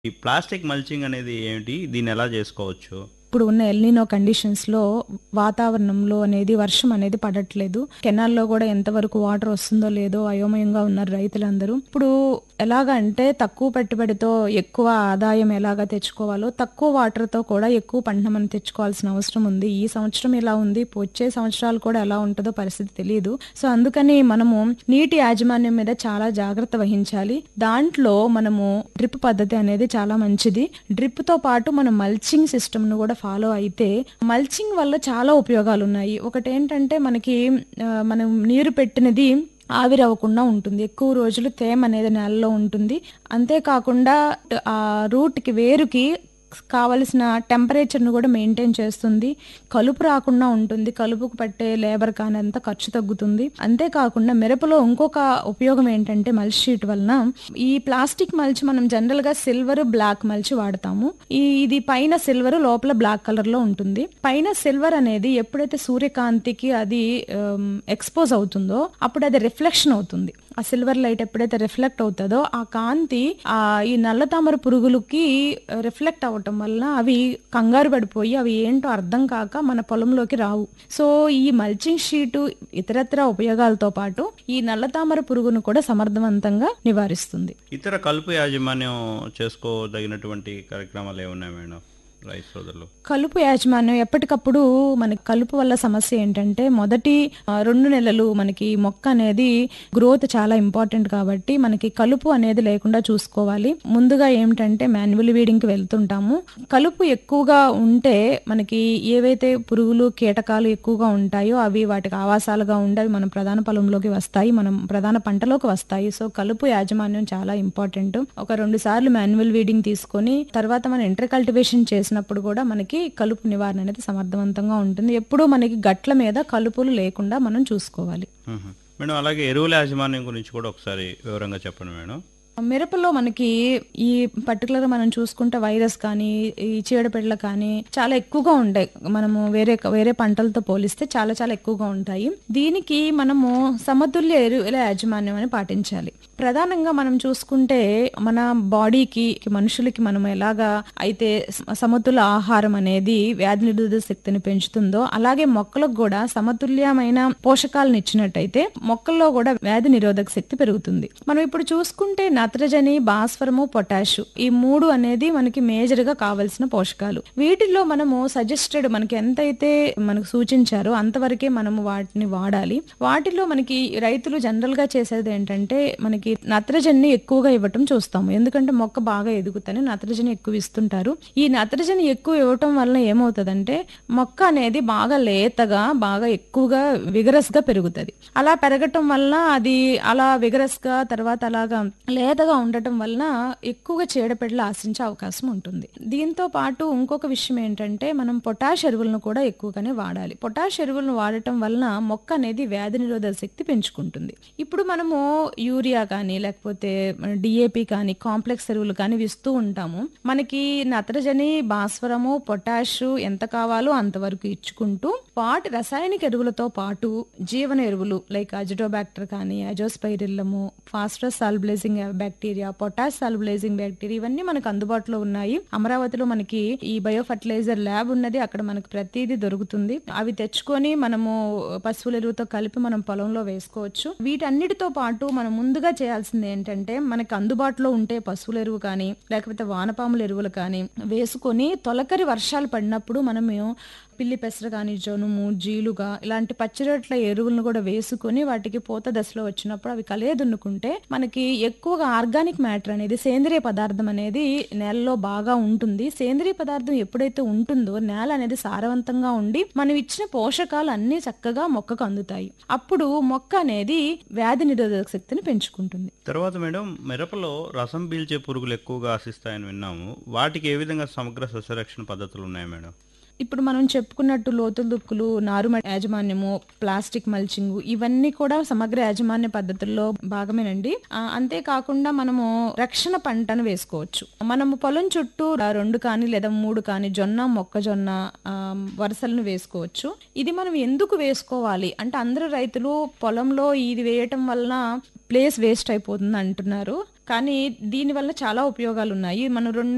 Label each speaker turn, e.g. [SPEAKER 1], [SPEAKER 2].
[SPEAKER 1] ఈ plastic mulching అనేది ఏమిటి దీన్ని ఎలా చేసుకోవచ్చు
[SPEAKER 2] ఇప్పుడు ఉన్న ఎల్నినో కండిషన్స్ లో వాతావరణంలో అనేది వర్షం అనేది పడట్లేదు కెనాల్లో కూడా ఎంతవరకు వాటర్ వస్తుందో లేదో అయోమయంగా ఉన్నారు రైతులందరూ ఇప్పుడు ఎలాగా అంటే తక్కువ పెట్టుబడితో ఎక్కువ ఆదాయం ఎలాగా తెచ్చుకోవాలో తక్కువ వాటర్ తో కూడా ఎక్కువ పంట మనం తెచ్చుకోవాల్సిన అవసరం ఉంది ఈ సంవత్సరం ఇలా ఉంది వచ్చే సంవత్సరాలు కూడా ఎలా ఉంటుందో పరిస్థితి తెలియదు సో అందుకని మనము నీటి యాజమాన్యం మీద చాలా జాగ్రత్త వహించాలి దాంట్లో మనము డ్రిప్ పద్ధతి అనేది చాలా మంచిది డ్రిప్ తో పాటు మనం మల్చింగ్ సిస్టమ్ ను కూడా ఫాలో అయితే మల్చింగ్ వల్ల చాలా ఉపయోగాలు ఉన్నాయి ఒకటి ఏంటంటే మనకి ఆ, మనం నీరు పెట్టినది ఆవిరవ్వకుండా ఉంటుంది ఎక్కువ రోజులు తేమ అనేది నేలలో ఉంటుంది అంతేకాకుండా ఆ రూట్కి వేరుకి కావలసిన టెంపరేచర్ను కూడా మెయింటైన్ చేస్తుంది కలుపు రాకుండా ఉంటుంది కలుపుకు పట్టే లేబర్ కానీ అంత ఖర్చు తగ్గుతుంది అంతేకాకుండా మిరపలో ఇంకొక ఉపయోగం ఏంటంటే మల్చ్ షీట్ వలన ఈ ప్లాస్టిక్ మల్చ్ మనం జనరల్ గా సిల్వర్ బ్లాక్ మల్చ్ వాడతాము ఈ ఇది పైన సిల్వర్ లోపల బ్లాక్ కలర్ లో ఉంటుంది పైన సిల్వర్ అనేది ఎప్పుడైతే సూర్యకాంతికి అది ఎక్స్పోజ్ అవుతుందో అప్పుడు అది రిఫ్లెక్షన్ అవుతుంది ఆ సిల్వర్ లైట్ ఎప్పుడైతే రిఫ్లెక్ట్ అవుతుందో ఆ కాంతి ఆ ఈ నల్ల తామర పురుగులకి రిఫ్లెక్ట్ అవ్వటం వల్ల అవి కంగారు పడిపోయి అవి ఏంటో అర్థం కాక మన పొలంలోకి రావు సో ఈ మల్చింగ్ షీటు ఇతరత్ర ఉపయోగాలతో పాటు ఈ నల్ల తామర పురుగును కూడా సమర్థవంతంగా నివారిస్తుంది
[SPEAKER 1] ఇతర కలుపు యాజమాన్యం చేసుకోదగినటువంటి కార్యక్రమాలు ఏమున్నాయి మేడం రైతు సోదరులు
[SPEAKER 2] కలుపు యాజమాన్యం ఎప్పటికప్పుడు మనకి కలుపు వల్ల సమస్య ఏంటంటే మొదటి ఆ, రెండు నెలలు మనకి మొక్క అనేది గ్రోత్ చాలా ఇంపార్టెంట్ కాబట్టి మనకి కలుపు అనేది లేకుండా చూసుకోవాలి ముందుగా ఏమిటంటే మాన్యువల్ వీడింగ్కి వెళ్తుంటాము కలుపు ఎక్కువగా ఉంటే మనకి ఏవైతే పురుగులు కీటకాలు ఎక్కువగా ఉంటాయో అవి వాటికి ఆవాసాలుగా ఉండి అవి మన ప్రధాన పొలంలోకి వస్తాయి మనం ప్రధాన పంటలోకి వస్తాయి సో కలుపు యాజమాన్యం చాలా ఇంపార్టెంట్ ఒక రెండు సార్లు మాన్యువల్ వీడింగ్ తీసుకొని తర్వాత మనం ఇంటర్ కల్టివేషన్ చేసినప్పుడు కూడా మనకి కలుపు నివారణ అనేది సమర్థవంతంగా ఉంటుంది ఎప్పుడూ మనకి గట్ల మీద కలుపులు లేకుండా మనం చూసుకోవాలి
[SPEAKER 1] మ్మ్. మేడం అలాగే ఎరువుల యాజమాన్యం గురించి కూడా ఒకసారి వివరంగా చెప్పండి మేడం
[SPEAKER 2] మిరపలో మనకి ఈ పర్టికులర్ మనం చూసుకుంటే వైరస్ కానీ ఈ చీడపీడలు కానీ చాలా ఎక్కువగా ఉంటాయి మనము వేరే వేరే పంటలతో పోలిస్తే చాలా చాలా ఎక్కువగా ఉంటాయి దీనికి మనము సమతుల్య ఎరువుల యాజమాన్యం అని పాటించాలి ప్రధానంగా మనం చూసుకుంటే మన బాడీకి మనుషులకి మనం ఎలాగా అయితే స- సమతుల ఆహారం అనేది వ్యాధి నిరోధక శక్తిని పెంచుతుందో అలాగే మొక్కలకు కూడా సమతుల్యమైన పోషకాలను ఇచ్చినట్టయితే మొక్కల్లో కూడా వ్యాధి నిరోధక శక్తి పెరుగుతుంది మనం ఇప్పుడు చూసుకుంటే నత్రజని భాస్వరము పొటాష్ ఈ మూడు అనేది మనకి మేజర్ గా కావలసిన పోషకాలు వీటిల్లో మనము సజెస్టెడ్ మనకి ఎంతైతే మనకు సూచించారో అంతవరకే మనము వాటిని వాడాలి వాటిలో మనకి రైతులు జనరల్ గా చేసేది ఏంటంటే మనకి నత్రజని ఎక్కువగా ఇవ్వటం చూస్తాము ఎందుకంటే మొక్క బాగా ఎదుగుతని నత్రజని ఎక్కువ ఇస్తుంటారు ఈ నత్రజని ఎక్కువ ఇవ్వటం వల్ల ఏమవుతుందంటే మొక్క అనేది బాగా లేతగా బాగా ఎక్కువగా విగరస్ గా పెరుగుతుంది అలా పెరగటం వల్ల అది అలా విగరస్ గా తర్వాత అలాగా లేతగా ఉండటం వలన ఎక్కువగా చీడపీడలు ఆశించే అవకాశం ఉంటుంది దీంతో పాటు ఇంకొక విషయం ఏంటంటే మనం పొటాష్ ఎరువులను కూడా ఎక్కువగానే వాడాలి పొటాష్ ఎరువులను వాడటం వలన మొక్క అనేది వ్యాధి నిరోధక శక్తి పెంచుకుంటుంది ఇప్పుడు మనము యూరియా కానీ లేకపోతే డిఏపి కానీ కాంప్లెక్స్ ఎరువులు కానీ ఇస్తూ ఉంటాము మనకి నత్రజని భాస్వరము పొటాష్ ఎంత కావాలో అంతవరకు ఇచ్చుకుంటూ వాటి రసాయనిక ఎరువులతో పాటు జీవన ఎరువులు లైక్ అజిటోబాక్టర్ కానీ azospirillum phosphorus solubilizing bacteria potash solubilizing bacteria ఇవన్నీ మనకు అందుబాటులో ఉన్నాయి అమరావతిలో మనకి ఈ బయో ఫర్టిలైజర్ ల్యాబ్ ఉన్నది అక్కడ మనకు ప్రతిదీ దొరుకుతుంది అవి తెచ్చుకొని మనము పశువుల ఎరువుతో కలిపి మనం పొలంలో వేసుకోవచ్చు వీటన్నిటితో పాటు మనం ముందుగా చేయాల్సింది ఏంటంటే మనకి అందుబాటులో ఉంటే పశువుల ఎరువు కానీ లేకపోతే వానపాముల ఎరువులు కానీ వేసుకొని తొలకరి వర్షాలు పడినప్పుడు మనము పిల్లి పెసర కానీ జనుము జీలుగా ఇలాంటి పచ్చిరొట్ల ఎరువులను కూడా వేసుకొని వాటికి పూత దశలో వచ్చినప్పుడు అవి కలియ దున్నుకుంటే మనకి ఎక్కువగా ఆర్గానిక్ మ్యాటర్ అనేది సేంద్రియ పదార్థం అనేది నేలలో బాగా ఉంటుంది సేంద్రియ పదార్థం ఎప్పుడైతే ఉంటుందో నేల అనేది సారవంతంగా ఉండి మనం ఇచ్చిన పోషకాలు అన్ని చక్కగా మొక్కకు అందుతాయి అప్పుడు మొక్క అనేది వ్యాధి నిరోధక శక్తిని పెంచుకుంటుంది
[SPEAKER 1] తర్వాత మేడం మిరపలో రసం పీల్చే పురుగులు ఎక్కువగా ఆశిస్తాయని విన్నాము వాటికి ఏ విధంగా సమగ్ర సస్యరక్షణ పద్ధతులు ఉన్నాయి మేడం
[SPEAKER 2] ఇప్పుడు మనం చెప్పుకున్నట్టు లోతు దుక్కులు నారుమ యాజమాన్యము ప్లాస్టిక్ మల్చింగ్ ఇవన్నీ కూడా సమగ్ర యాజమాన్య పద్ధతుల్లో భాగమేనండి ఆ, అంతేకాకుండా మనము రక్షణ పంటను వేసుకోవచ్చు మనము పొలం చుట్టూ రెండు కానీ లేదా మూడు కానీ జొన్న మొక్కజొన్న ఆ, వరుసలను వేసుకోవచ్చు ఇది మనం ఎందుకు వేసుకోవాలి అంటే అందరూ రైతులు పొలంలో ఇది వేయటం వలన ప్లేస్ వేస్ట్ అయిపోతుంది అంటున్నారు కానీ దీని వల్ల చాలా ఉపయోగాలు ఉన్నాయి మనం రెండు